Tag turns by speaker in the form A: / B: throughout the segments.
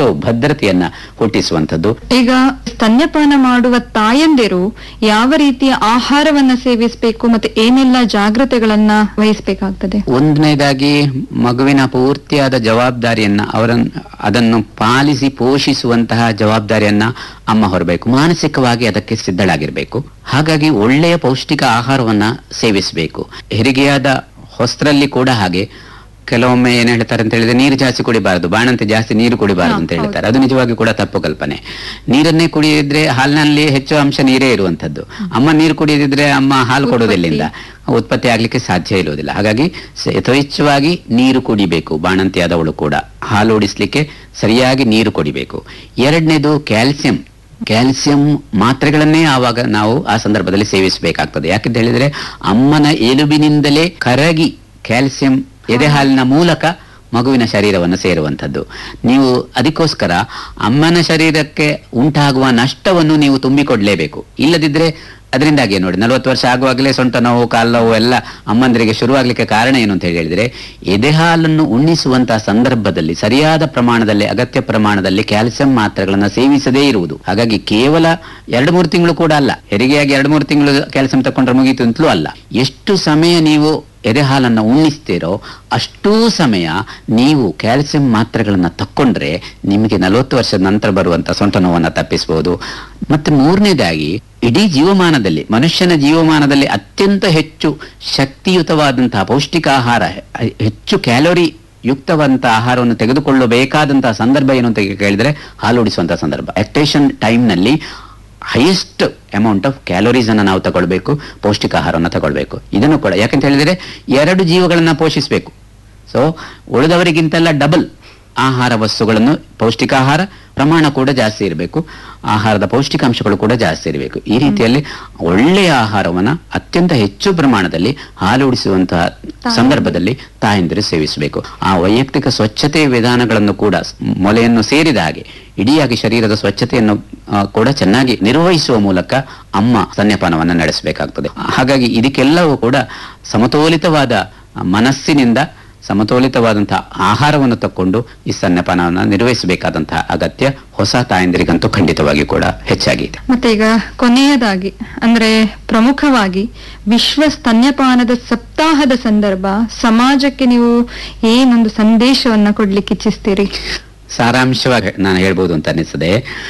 A: ಎಷ್ಟೋ ಭದ್ರತೆಯನ್ನ ಹುಟ್ಟಿಸುವಂಥದ್ದು
B: ಈಗ ಸ್ತನ್ಯಪಾನ ಮಾಡುವ ತಾಯಂದಿರು ಯಾವ ರೀತಿಯ ಆಹಾರವನ್ನ ಸೇವಿಸಬೇಕು ಮತ್ತೆ ಏನೆಲ್ಲ ಜಾಗ್ರತೆಗಳನ್ನ ವಹಿಸಬೇಕಾಗ್ತದೆ
A: ಒಂದನೇದಾಗಿ ಮಗುವಿನ ಪೂರ್ತಿಯಾದ ಜವಾಬ್ದಾರಿಯನ್ನ ಅವರನ್ನು ಅದನ್ನು ಪಾಲಿಸಿ ಪೋಷಿಸುವಂತಹ ಜವಾಬ್ದಾರಿಯನ್ನ ಅಮ್ಮ ಹೊರಬೇಕು ಮಾನಸಿಕವಾಗಿ ಅದಕ್ಕೆ ಸಿದ್ಧಳಾಗಿರ್ಬೇಕು ಹಾಗಾಗಿ ಒಳ್ಳೆಯ ಪೌಷ್ಟಿಕ ಆಹಾರವನ್ನ ಸೇವಿಸಬೇಕು ಹೆರಿಗೆಯಾದ ಹೊಸ್ತ್ರಲ್ಲಿ ಕೂಡ ಹಾಗೆ ಕೆಲವೊಮ್ಮೆ ಏನ್ ಹೇಳ್ತಾರೆ ಅಂತ ಹೇಳಿದ್ರೆ ನೀರು ಜಾಸ್ತಿ ಕುಡಿಬಾರದು ಬಾಣಂತೆ ಜಾಸ್ತಿ ನೀರು ಕುಡಿಬಾರದು ಅಂತ
B: ಹಾ, ಹೌದು.
A: ಹೇಳ್ತಾರೆ ಅದು ನಿಜವಾಗಿ ಕೂಡ ತಪ್ಪು ಕಲ್ಪನೆ ನೀರನ್ನೇ ಕುಡಿಯಿದ್ರೆ ಹಾಲಿನಲ್ಲಿ ಹೆಚ್ಚು ಅಂಶ ನೀರೇ ಇರುವಂತದ್ದು ಅಮ್ಮ ನೀರು ಕುಡಿಯದಿದ್ರೆ ಅಮ್ಮ ಹಾಲು ಕೊಡೋದಿಲ್ಲಿಂದ ಉತ್ಪತ್ತಿ ಆಗ್ಲಿಕ್ಕೆ ಸಾಧ್ಯ ಇರುವುದಿಲ್ಲ ಹಾಗಾಗಿ ಸ- ಯಥೇಚ್ಛವಾಗಿ ನೀರು ಕುಡಿಬೇಕು ಬಾಣಂತಿಯಾದವಳು ಕೂಡ ಹಾಲು ಉಡಿಸ್ಲಿಕ್ಕೆ ಸರಿಯಾಗಿ ನೀರು ಕುಡಿಬೇಕು ಎರಡನೇದು ಕ್ಯಾಲ್ಸಿಯಂ ಕ್ಯಾಲ್ಸಿಯಂ ಮಾತ್ರೆಗಳನ್ನೇ ಆವಾಗ ನಾವು ಆ ಸಂದರ್ಭದಲ್ಲಿ ಸೇವಿಸಬೇಕಾಗ್ತದೆ ಯಾಕಂತ ಹೇಳಿದ್ರೆ ಅಮ್ಮನ ಎಲುಬಿನಿಂದಲೇ ಕರಗಿ ಕ್ಯಾಲ್ಸಿಯಂ ಎದೆ ಹಾಲಿನ ಮೂಲಕ ಮಗುವಿನ ಶರೀರವನ್ನು ಸೇರುವಂಥದ್ದು ನೀವು ಅದಕ್ಕೋಸ್ಕರ ಅಮ್ಮನ ಶರೀರಕ್ಕೆ ಉಂಟಾಗುವ ನಷ್ಟವನ್ನು ನೀವು ತುಂಬಿಕೊಡ್ಲೇಬೇಕು ಇಲ್ಲದಿದ್ರೆ ಅದರಿಂದಾಗಿ ನೋಡಿ ನಲವತ್ತು ವರ್ಷ ಆಗುವಾಗಲೇ ಸೊಂಟ ನೋವು ಕಾಲು ನೋವು ಎಲ್ಲ ಅಮ್ಮಂದರಿಗೆ ಶುರುವಾಗಲಿಕ್ಕೆ ಕಾರಣ ಏನು ಅಂತ ಹೇಳಿದ್ರೆ ಎದೆ ಹಾಲನ್ನು ಉಣ್ಣಿಸುವಂತಹ ಸಂದರ್ಭದಲ್ಲಿ ಸರಿಯಾದ ಪ್ರಮಾಣದಲ್ಲಿ ಅಗತ್ಯ ಪ್ರಮಾಣದಲ್ಲಿ ಕ್ಯಾಲ್ಸಿಯಂ ಮಾತ್ರೆಗಳನ್ನು ಸೇವಿಸದೇ ಇರುವುದು ಹಾಗಾಗಿ ಕೇವಲ ಎರಡು ಮೂರು ತಿಂಗಳು ಕೂಡ ಅಲ್ಲ ಹೆರಿಗೆಯಾಗಿ ಎರಡು ಮೂರು ತಿಂಗಳು ಕ್ಯಾಲ್ಸಿಯಂ ತಕೊಂಡ್ರೆ ಮುಗೀತು ಅಂತಲೂ ಅಲ್ಲ ಎಷ್ಟು ಸಮಯ ನೀವು ಎದೆ ಹಾಲನ್ನು ಉಣ್ಣಿಸ್ತೀರೋ ಅಷ್ಟೂ ಸಮಯ ನೀವು ಕ್ಯಾಲ್ಸಿಯಂ ಮಾತ್ರೆಗಳನ್ನ ತಕ್ಕೊಂಡ್ರೆ ನಿಮಗೆ ನಲವತ್ತು ವರ್ಷದ ನಂತರ ಬರುವಂತ ಸೊಂಟ ನೋವನ್ನ ತಪ್ಪಿಸಬಹುದು ಮತ್ತೆ ಮೂರನೇದಾಗಿ ಇಡೀ ಜೀವಮಾನದಲ್ಲಿ ಮನುಷ್ಯನ ಜೀವಮಾನದಲ್ಲಿ ಅತ್ಯಂತ ಹೆಚ್ಚು ಶಕ್ತಿಯುತವಾದಂತಹ ಪೌಷ್ಟಿಕ ಆಹಾರ ಹೆ- ಹೆಚ್ಚು ಕ್ಯಾಲೋರಿ ಯುಕ್ತವಂತ ಆಹಾರವನ್ನು ತೆಗೆದುಕೊಳ್ಳಬೇಕಾದಂತಹ ಸಂದರ್ಭ ಏನು ಅಂತ ಕೇಳಿದ್ರೆ ಹಾಲು ಉಡಿಸುವಂತಹ ಸಂದರ್ಭ ಆಕ್ಟೇಷನ್ ಟೈಮ್ನಲ್ಲಿ ಹೈಯೆಸ್ಟ್ ಅಮೌಂಟ್ ಆಫ್ ಕ್ಯಾಲೋರೀಸ್ ಅನ್ನ ನಾವು ತಗೊಳ್ಬೇಕು ಪೌಷ್ಟಿಕ ಆಹಾರವನ್ನು ತಗೊಳ್ಬೇಕು ಇದನ್ನು ಕೂಡ ಯಾಕಂತ ಹೇಳಿದ್ರೆ ಎರಡು ಜೀವಗಳನ್ನ ಪೋಷಿಸಬೇಕು ಸೊ ಉಳಿದವರಿಗಿಂತೆಲ್ಲ ಡಬಲ್ ಆಹಾರ ವಸ್ತುಗಳನ್ನು ಪೌಷ್ಟಿಕ ಆಹಾರ ಪ್ರಮಾಣ ಕೂಡ ಜಾಸ್ತಿ ಇರಬೇಕು ಆಹಾರದ ಪೌಷ್ಟಿಕಾಂಶಗಳು ಕೂಡ ಜಾಸ್ತಿ ಇರಬೇಕು ಈ ರೀತಿಯಲ್ಲಿ ಒಳ್ಳೆಯ ಆಹಾರವನ್ನ ಅತ್ಯಂತ ಹೆಚ್ಚು ಪ್ರಮಾಣದಲ್ಲಿ ಹಾಲು ಉಡಿಸುವಂತಹ ಸಂದರ್ಭದಲ್ಲಿ ತಾಯಂದಿರು ಸೇವಿಸಬೇಕು ಆ ವೈಯಕ್ತಿಕ ಸ್ವಚ್ಛತೆ ವಿಧಾನಗಳನ್ನು ಕೂಡ ಸ್- ಮೊಲೆಯನ್ನು ಸೇರಿದ ಹಾಗೆ ಇಡಿಯಾಗಿ ಶರೀರದ ಸ್ವಚ್ಛತೆಯನ್ನು ಆ, ಕೂಡ ಚೆನ್ನಾಗಿ ನಿರ್ವಹಿಸುವ ಮೂಲಕ ಅಮ್ಮ ಸ್ತನ್ಯಪಾನವನ್ನು ನಡೆಸಬೇಕಾಗ್ತದೆ ಹಾಗಾಗಿ ಇದಕ್ಕೆಲ್ಲವೂ ಕೂಡ ಸಮತೋಲಿತವಾದ ಮನಸ್ಸಿನಿಂದ ಸಮತೋಲಿತವಾದಂತಹ ಆಹಾರವನ್ನು ತಕ್ಕೊಂಡು ಈ ಸ್ತನ್ಯಪಾನವನ್ನು ನಿರ್ವಹಿಸಬೇಕಾದಂತಹ ಅಗತ್ಯ ಹೊಸ ತಾಯಂದಿರಿಗಂತೂ ಖಂಡಿತವಾಗಿ ಕೂಡ ಹೆಚ್ಚಾಗಿದೆ
B: ಮತ್ತೆ ಈಗ ಕೊನೆಯದಾಗಿ ಅಂದ್ರೆ ಪ್ರಮುಖವಾಗಿ ವಿಶ್ವ ಸ್ತನ್ಯಪಾನದ ಸಪ್ತಾಹದ ಸಂದರ್ಭ ಸಮಾಜಕ್ಕೆ ನೀವು ಏನೊಂದು ಸಂದೇಶವನ್ನ ಕೊಡ್ಲಿಕ್ಕೆ ಇಚ್ಛಿಸ್ತೀರಿ
A: ಸಾರಾಂಶವಾಗಿ ನಾನು ಹೇಳ್ಬೋದು ಅಂತ ಅನಿಸ್ತದೆ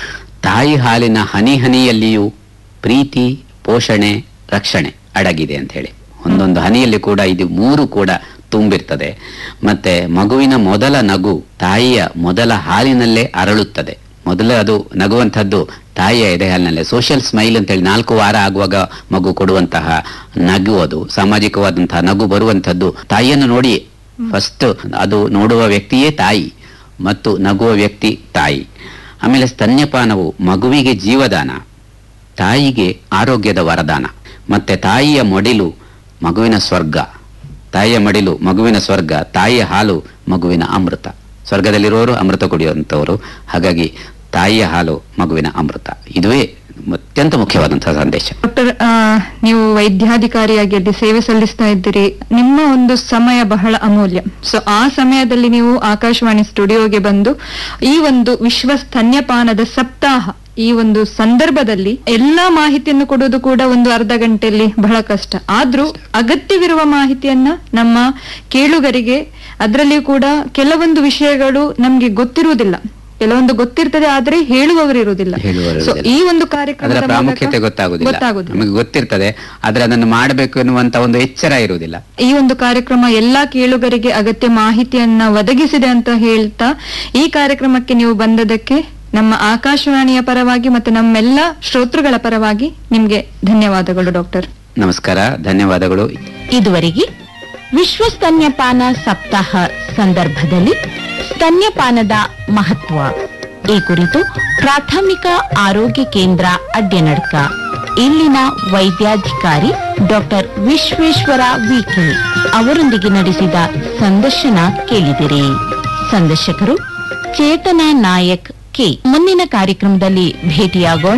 A: ತಾಯಿ ಹಾಲಿನ ಹನಿ ಹನಿಯಲ್ಲಿಯೂ ಪ್ರೀತಿ ಪೋಷಣೆ ರಕ್ಷಣೆ ಅಡಗಿದೆ ಅಂತ ಹೇಳಿ ಒಂದೊಂದು ಹನಿಯಲ್ಲಿ ಕೂಡ ಇದು ಮೂರು ಕೂಡ ತುಂಬಿರ್ತದೆ ಮತ್ತೆ ಮಗುವಿನ ಮೊದಲ ನಗು ತಾಯಿಯ ಮೊದಲ ಹಾಲಿನಲ್ಲೇ ಅರಳುತ್ತದೆ ಮೊದಲು ಅದು ನಗುವಂಥದ್ದು ತಾಯಿಯ ಎದೆ ಹಾಲಿನಲ್ಲೇ ಸೋಷಿಯಲ್ ಸ್ಮೈಲ್ ಅಂತ ಹೇಳಿ ನಾಲ್ಕು ವಾರ ಆಗುವಾಗ ಮಗು ಕೊಡುವಂತಹ ನಗು ಅದು ಸಾಮಾಜಿಕವಾದಂತಹ ನಗು ಬರುವಂಥದ್ದು ತಾಯಿಯನ್ನು ನೋಡಿ ಫಸ್ಟ್ ಅದು ನೋಡುವ ವ್ಯಕ್ತಿಯೇ ತಾಯಿ ಮತ್ತು ನಗುವ ವ್ಯಕ್ತಿ ತಾಯಿ ಆಮೇಲೆ ಸ್ತನ್ಯಪಾನವು ಮಗುವಿಗೆ ಜೀವದಾನ ತಾಯಿಗೆ ಆರೋಗ್ಯದ ವರದಾನ ಮತ್ತೆ ತಾಯಿಯ ಮಡಿಲು ಮಗುವಿನ ಸ್ವರ್ಗ ತಾಯಿಯ ಮಡಿಲು ಮಗುವಿನ ಸ್ವರ್ಗ ತಾಯಿಯ ಹಾಲು ಮಗುವಿನ ಅಮೃತ ಸ್ವರ್ಗದಲ್ಲಿರುವವರು ಅಮೃತ ಕುಡಿಯುವಂಥವರು ಹಾಗಾಗಿ ತಾಯಿಯ ಹಾಲು ಮಗುವಿನ ಅಮೃತ ಇದುವೇ ಅತ್ಯಂತ ಮುಖ್ಯವಾದಂತಹ ಸಂದೇಶ
B: ಡಾಕ್ಟರ್ ಆ, ನೀವು ವೈದ್ಯಾಧಿಕಾರಿಯಾಗಿ ಅಲ್ಲಿ ಸೇವೆ ಸಲ್ಲಿಸ್ತಾ ಇದ್ದೀರಿ ನಿಮ್ಮ ಒಂದು ಸಮಯ ಬಹಳ ಅಮೂಲ್ಯ ಸೊ ಆ ಸಮಯದಲ್ಲಿ ನೀವು ಆಕಾಶವಾಣಿ ಸ್ಟುಡಿಯೋಗೆ ಬಂದು ಈ ಒಂದು ವಿಶ್ವ ಸ್ತನ್ಯಪಾನದ ಸಪ್ತಾಹ ಈ ಒಂದು ಸಂದರ್ಭದಲ್ಲಿ ಎಲ್ಲಾ ಮಾಹಿತಿಯನ್ನು ಕೊಡೋದು ಕೂಡ ಒಂದು ಅರ್ಧ ಗಂಟೆಯಲ್ಲಿ ಬಹಳ ಕಷ್ಟ ಆದ್ರೂ ಅಗತ್ಯವಿರುವ ಮಾಹಿತಿಯನ್ನ ನಮ್ಮ ಕೇಳುಗರಿಗೆ ಅದರಲ್ಲಿಯೂ ಕೂಡ ಕೆಲವೊಂದು ವಿಷಯಗಳು ನಮ್ಗೆ ಗೊತ್ತಿರುವುದಿಲ್ಲ ಕೆಲವೊಂದು ಗೊತ್ತಿರ್ತದೆ ಆದ್ರೆ ಹೇಳುವವರು ಇರುವುದಿಲ್ಲ
A: ಹೇಳುವವರು
B: ಸೊ
A: ಇರುವುದಿಲ್ಲ.
B: ಈ ಒಂದು
A: ಅದರ
B: ಕಾರ್ಯಕ್ರಮದ ಮೂಲಕ
A: ಪ್ರಾಮುಖ್ಯತೆ ಗೊತ್ತಾಗುದಿಲ್ಲ
B: ಗೊತ್ತಾಗುದಿಲ್ಲ
A: ನಮಗೆ ಗೊತ್ತಿರ್ತದೆ ಆದ್ರೆ ಅದನ್ನು ಮಾಡಬೇಕು ಎನ್ನುವಂತ ಒಂದು ಎಚ್ಚರ ಇರುವುದಿಲ್ಲ
B: ಈ ಒಂದು ಕಾರ್ಯಕ್ರಮ ಎಲ್ಲಾ ಕೇಳುಗರಿಗೆ ಅಗತ್ಯ ಮಾಹಿತಿಯನ್ನ ಒದಗಿಸಿದೆ ಅಂತ ಹೇಳ್ತಾ ಈ ಕಾರ್ಯಕ್ರಮಕ್ಕೆ ನೀವು ಬಂದದಕ್ಕೆ ನಮ್ಮ ಆಕಾಶವಾಣಿಯ ಪರವಾಗಿ ಮತ್ತೆ ನಮ್ಮೆಲ್ಲ ಶ್ರೋತೃಗಳ ಪರವಾಗಿ ನಿಮ್ಗೆ ಧನ್ಯವಾದಗಳು ಡಾಕ್ಟರ್
A: ನಮಸ್ಕಾರ ಧನ್ಯವಾದಗಳು
C: ಇದುವರೆಗೆ ವಿಶ್ವ ಸ್ತನ್ಯಪಾನ ಸಪ್ತಾಹ ಸಂದರ್ಭದಲ್ಲಿ ಸ್ತನ್ಯಪಾನದ ಮಹತ್ವ ಈ ಕುರಿತು ಪ್ರಾಥಮಿಕ ಆರೋಗ್ಯ ಕೇಂದ್ರ ಅಡ್ಯನಡ್ಕ ಇಲ್ಲಿನ ವೈದ್ಯಾಧಿಕಾರಿ ಡಾಕ್ಟರ್ ವಿಶ್ವೇಶ್ವರ ವಿಕೆ ಅವರೊಂದಿಗೆ ನಡೆಸಿದ ಸಂದರ್ಶನ ಕೇಳಿದಿರಿ ಸಂದರ್ಶಕರು ಚೇತನ ನಾಯಕ್ ಕೆ ಮುಂದಿನ ಕಾರ್ಯಕ್ರಮದಲ್ಲಿ ಭೇಟಿಯಾಗೋಣ